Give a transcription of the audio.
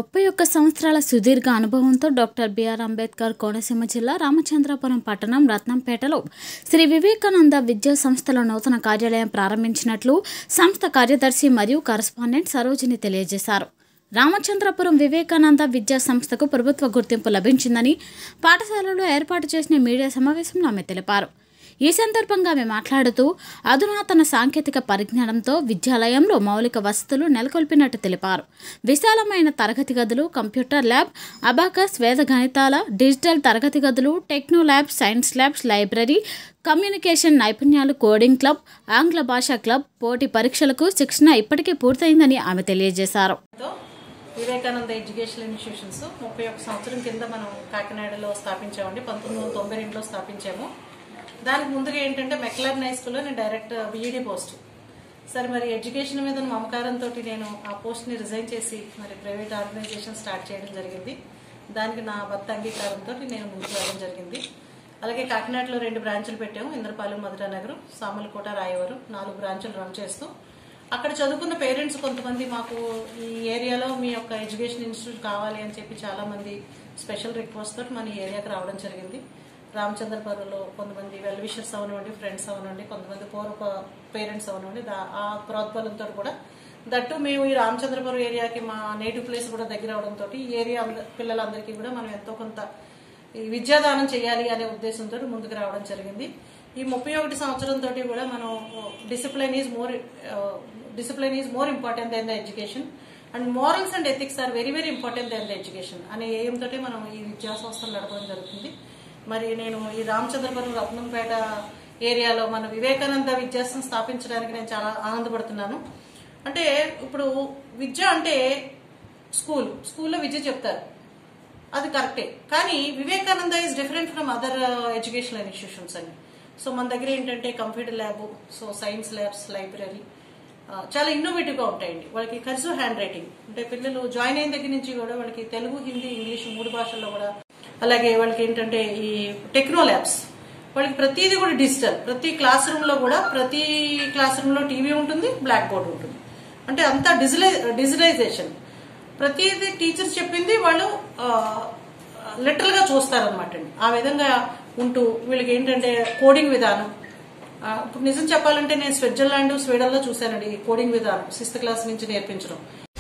ముప్పై ఒక్క సంవత్సరాల సుదీర్ఘ అనుభవంతో డాక్టర్ బిఆర్ అంబేద్కర్ కోనసీమ జిల్లా రామచంద్రపురం పట్టణం రత్నంపేటలో శ్రీ వివేకానంద విద్యా సంస్థల నూతన కార్యాలయం ప్రారంభించినట్లు సంస్థ కార్యదర్శి మరియు కరస్పాండెంట్ సరోజిని తెలియజేశారు రామచంద్రపురం వివేకానంద విద్యా సంస్థకు ప్రభుత్వ గుర్తింపు లభించిందని పాఠశాలలో ఏర్పాటు చేసిన మీడియా సమావేశంలో ఆమె తెలిపారు ఈ సందర్భంగా ఆమె మాట్లాడుతూ అధునాతన సాంకేతిక పరిజ్ఞానంతో విద్యాలయంలో మౌలిక వసతులు నెలకొల్పినట్టు తెలిపారు విశాలమైన తరగతి గదులు కంప్యూటర్ ల్యాబ్ అబాకస్ వేద గణితాల డిజిటల్ తరగతి గదులు techno lab science labs library communication నైపుణ్యాలు కోడింగ్ క్లబ్ ఆంగ్ల భాషా క్లబ్ పోటీ పరీక్షలకు శిక్షణ ఇప్పటికే పూర్తయిందని ఆమె తెలియజేశారు తో వివేకానంద ఎడ్యుకేషనల్ ఇన్స్టిట్యూషన్స్ ముప్పై ఒక్క సంవత్సరం కింద మనం కాకినాడలో స్థాపించామండి పంతొమ్మిది వందల తొంభై రెండులో స్థాపించాము దానికి ముందుగా ఏంటంటే మెక్లర్న్ హై స్కూల్లో నేను డైరెక్ట్ బీఈడీ పోస్ట్ సరే మరి ఎడ్యుకేషన్ మీద ఉన్న మమకారంతో నేను ఆ పోస్ట్ని రిజైన్ చేసి మరి ప్రైవేట్ ఆర్గనైజేషన్ స్టార్ట్ చేయడం జరిగింది దానికి నా భర్త అంగీకారంతో నేను ముందుకు వెళ్ళడం జరిగింది అలాగే కాకినాడలో రెండు బ్రాంచులు పెట్టాము ఇంద్రపాలెం మధురానగర్ సామలకోట రాయవరం నాలుగు బ్రాంచులు రన్ చేస్తూ అక్కడ చదువుకున్న పేరెంట్స్ కొంతమంది మాకు ఈ ఏరియాలో మీ యొక్క ఎడ్యుకేషన్ ఇన్స్టిట్యూట్ కావాలి అని చెప్పి చాలా మంది స్పెషల్ రిక్వెస్ట్ తోటి మన ఈ ఏరియాకి రావడం జరిగింది రామచంద్రపురంలో కొంతమంది వెల్ విషర్స్ అవనివ్వండి ఫ్రెండ్స్ అవనివ్వండి కొంతమంది పూర్వ పేరెంట్స్ అవనివ్వండి దా- ఆ ప్రోద్బలంతో కూడా దట్టు మేము ఈ రామచంద్రపురం ఏరియాకి మా నేటివ్ ప్లేస్ కూడా దగ్గర అవడంతో ఈ ఏరియా అంద- పిల్లలందరికీ కూడా మనం ఎంతో కొంత ఈ విద్యాదానం చేయాలి అనే ఉద్దేశంతో ముందుకు రావడం జరిగింది ఈ ముప్పై ఒకటి సంవత్సరంతో కూడా మనం discipline is more discipline is more important then the education and morals and ethics are very very important then the education అనే ఎయిమ్ తోటి మనం ఈ విద్యా సంస్థలు నడపడం జరుగుతుంది మరి నేను ఈ రామచంద్రపురం రత్నంపేట ఏరియాలో మన వివేకానంద విద్యాసంస్థ స్థాపించడానికి నేను చాలా ఆనందపడుతున్నాను అంటే ఇప్పుడు విద్య అంటే స్కూల్ స్కూల్లో విద్య చెప్తారు అది కరెక్టే కానీ Vivekananda is different from other educational institutions అండి సో మన దగ్గర ఏంటంటే computer lab so science labs library చాలా ఇన్నోవేటివ్ గా ఉంటాయండి వాళ్ళకి కర్సివ్ హ్యాండ్ రైటింగ్ అంటే పిల్లలు జాయిన్ అయిన దగ్గర నుంచి కూడా వాళ్ళకి తెలుగు హిందీ ఇంగ్లీష్ మూడు భాషల్లో కూడా అలాగే వాళ్ళకి ఏంటంటే ఈ టెక్నో ల్యాబ్స్ వాళ్ళకి ప్రతిదీ కూడా డిజిటల్ ప్రతి క్లాస్ రూమ్ లో కూడా ప్రతి క్లాస్ రూమ్ లో టీవీ ఉంటుంది బ్లాక్ బోర్డ్ ఉంటుంది అంటే అంతా డిజిటలై డిజిటలైజేషన్ ప్రతిదీ టీచర్ చెప్పింది వాళ్ళు లిటరల్ గా చూస్తారనమాట అండి ఆ విధంగా ఉంటూ వీళ్ళకి ఏంటంటే కోడింగ్ విధానం ఆ, ఇప్పుడు నిజం చెప్పాలంటే నేను స్విట్జర్లాండ్ స్వీడన్ లో చూశానండి ఈ కోడింగ్ విధానం సిక్స్త్ క్లాస్ నుంచి నేర్పించడం